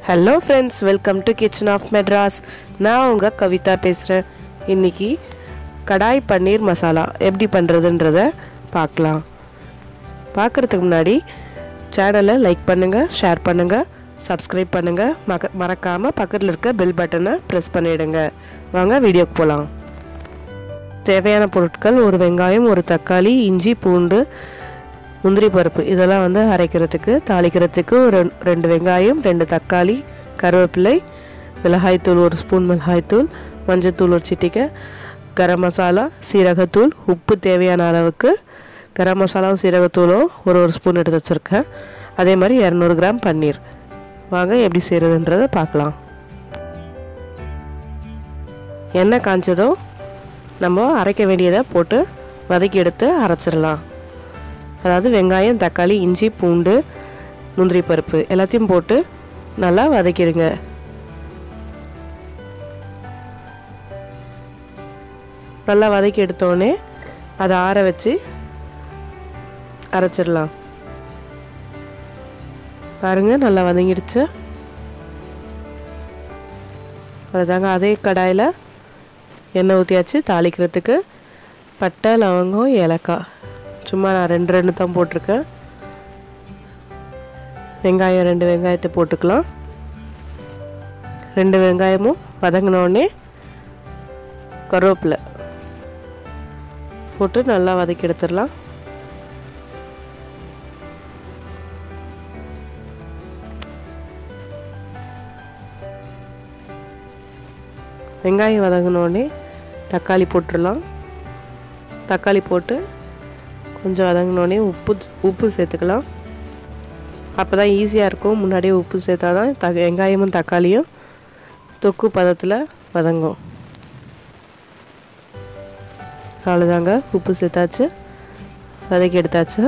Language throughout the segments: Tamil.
hello friends welcome to kitchen of Madras நான் உங்கள் கவிதா பேசுகிறேன் இன்றைக்கி கடாய் பன்னீர் மசாலா எப்படி பண்ணுறதுன்றத பார்க்கலாம் பார்க்குறதுக்கு முன்னாடி சேனலை லைக் பண்ணுங்கள் ஷேர் பண்ணுங்கள் சப்ஸ்கிரைப் பண்ணுங்கள் மக மறக்காமல் பக்கத்தில் இருக்க பெல் பட்டனை ப்ரெஸ் பண்ணிவிடுங்க வாங்க வீடியோக்கு போகலாம் தேவையான பொருட்கள் ஒரு வெங்காயம் ஒரு தக்காளி இஞ்சி பூண்டு முந்திரி பருப்பு இதெல்லாம் வந்து அரைக்கிறதுக்கு தாளிக்கிறதுக்கு ஒரு ரெண்டு வெங்காயம் ரெண்டு தக்காளி கருவேப்பிலை மிளகாய்த்தூள் ஒரு ஸ்பூன் மிளகாய்த்தூள் மஞ்சத்தூள் ஒரு சிட்டிக்கை கரம் மசாலா சீரகத்தூள் உப்பு தேவையான அளவுக்கு கரம் மசாலாவும் சீரகத்தூளும் ஒரு ஒரு ஸ்பூன் எடுத்து வச்சுருக்கேன் அதே மாதிரி இரநூறு கிராம் பன்னீர் வாங்க எப்படி செய்கிறதுன்றதை பார்க்கலாம் எண்ணெய் காய்ச்சதும் நம்ம அரைக்க வேண்டியதை போட்டு வதக்கி எடுத்து அரைச்சிடலாம் அதாவது வெங்காயம் தக்காளி இஞ்சி பூண்டு முந்திரி பருப்பு எல்லாத்தையும் போட்டு நல்லா வதக்கிடுங்க நல்லா வதக்கி எடுத்தோடனே அதை ஆற வச்சு அரைச்சிடலாம் பாருங்க நல்லா வதங்கிடுச்சு அதுதாங்க அதே கடாயில் எண்ணெய் ஊற்றியாச்சு தாளிக்கிறதுக்கு பட்டை லவங்கம் ஏலக்காய் சும்மா நான் ரெண்டு ரெண்டு தான் போட்டிருக்கேன் வெங்காயம் ரெண்டு வெங்காயத்தை போட்டுக்கலாம் ரெண்டு வெங்காயமும் வதங்கினோடனே கருவேப்பிலை போட்டு நல்லா வதக்கி எடுத்துடலாம் வெங்காயம் வதங்கினோடனே தக்காளி போட்டுடலாம் தக்காளி போட்டு கொஞ்சம் வதங்கினோடனே உப்பு உப்பு சேர்த்துக்கலாம் அப்போ தான் ஈஸியாக இருக்கும் முன்னாடியே உப்பு சேர்த்தா தான் த வெங்காயமும் தக்காளியும் தொக்கு பதத்தில் வதங்கும் அவ்வளோதாங்க உப்பு சேர்த்தாச்சு வதக்கி எடுத்தாச்சு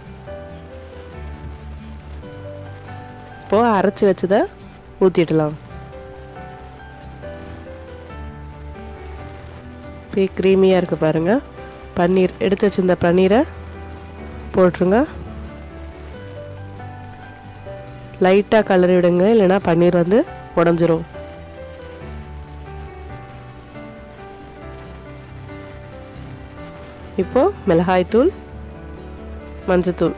இப்போது அரைச்சி வச்சதை ஊற்றிடலாம் இப்போ க்ரீமியாக இருக்குது பாருங்கள் பன்னீர் எடுத்து வச்சிருந்த பன்னீரை போட்டுருங்க லைட்டாக கலரி விடுங்க இல்லைன்னா பன்னீர் வந்து உடஞ்சிரும் இப்போ மிளகாய்த்தூள் மஞ்சத்தூள்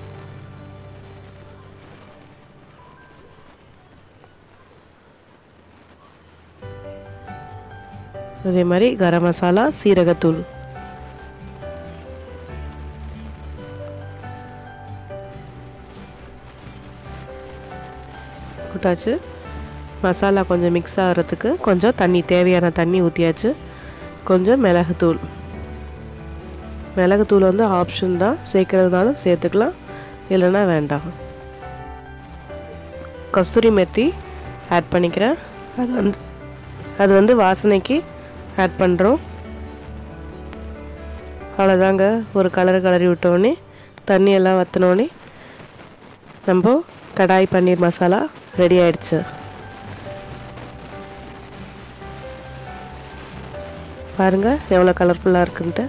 அதே மாதிரி கரம் மசாலா சீரகத்தூள் போட்டாச்சு மசாலா கொஞ்சம் மிக்ஸ் ஆகிறதுக்கு கொஞ்சம் தண்ணி தேவையான தண்ணி ஊற்றியாச்சு கொஞ்சம் மிளகுத்தூள் மிளகுத்தூள் வந்து ஆப்ஷன் தான் சேர்க்கறதுனாலும் சேர்த்துக்கலாம் இல்லைன்னா வேண்டாம் கஸ்தூரி மெத்தி ஆட் பண்ணிக்கிறேன் அது வந்து அது வந்து வாசனைக்கு ஆட் பண்ணுறோம் அவ்வளோதாங்க ஒரு கலர் கலரி விட்டோடனே தண்ணி எல்லாம் வற்றினோடனே நம்ம கடாய் பன்னீர் மசாலா ரெடி ஆயிடுச்சு பாருங்க எவ்வளோ கலர்ஃபுல்லாக இருக்குன்ட்டு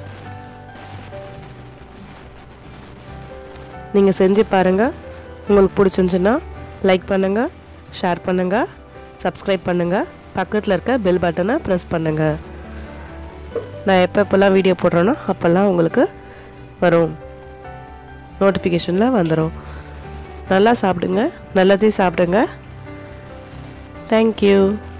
நீங்கள் செஞ்சு பாருங்கள் உங்களுக்கு பிடிச்சிருந்துச்சுன்னா லைக் பண்ணுங்கள் ஷேர் பண்ணுங்கள் சப்ஸ்கிரைப் பண்ணுங்கள் பக்கத்தில் இருக்க பெல் பட்டனை ப்ரெஸ் பண்ணுங்கள் நான் எப்போ எப்போல்லாம் வீடியோ போடுறேனோ அப்போல்லாம் உங்களுக்கு வரும் நோட்டிஃபிகேஷனில் வந்துடும் நல்லா சாப்பிடுங்க நல்லதையும் சாப்பிடுங்க தேங்க்யூ